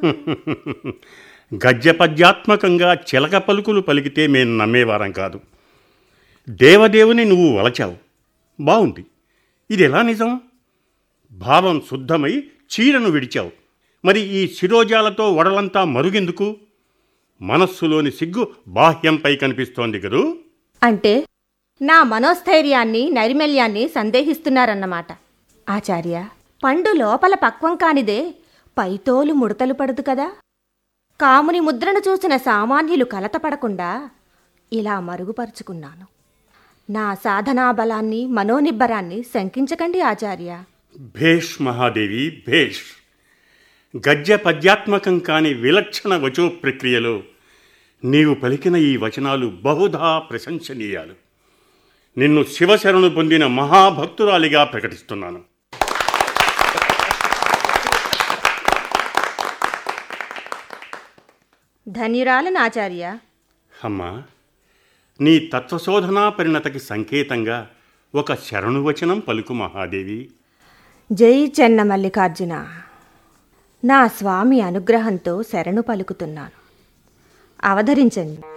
గద్యపద్యాత్మకంగా చిలక పలుకులు పలికితే మేము నమ్మేవారం కాదు దేవదేవుని నువ్వు వలచావు బాగుంది ఇది ఎలా నిజం భావం శుద్ధమై చీరను విడిచావు మరి ఈ శిరోజాలతో వడలంతా మరుగెందుకు మనస్సులోని సిగ్గు బాహ్యంపై కనిపిస్తోంది కదూ అంటే నా మనోస్థైర్యాన్ని నైర్మల్యాన్ని సందేహిస్తున్నారన్నమాట ఆచార్య పండు లోపల పక్వం కానిదే పైతోలు ముడతలు పడదు కదా కాముని ముద్రను చూసిన సామాన్యులు కలతపడకుండా ఇలా మరుగుపరుచుకున్నాను నా సాధనా బలాన్ని మనోనిబ్బరాన్ని శంకించకండి ఆచార్య భేష్ మహాదేవి భేష్ గద్య పద్యాత్మకం కాని విలక్షణ వచో ప్రక్రియలో నీవు పలికిన ఈ వచనాలు బహుధా ప్రశంసనీయాలు నిన్ను శివశరణు పొందిన మహాభక్తురాలిగా ప్రకటిస్తున్నాను ధన్యురాలను ఆచార్య అమ్మా నీ తత్వశోధనా పరిణతకి సంకేతంగా ఒక శరణువచనం పలుకు మహాదేవి జై చెన్న మల్లికార్జున నా స్వామి అనుగ్రహంతో శరణు పలుకుతున్నాను అవధరించండి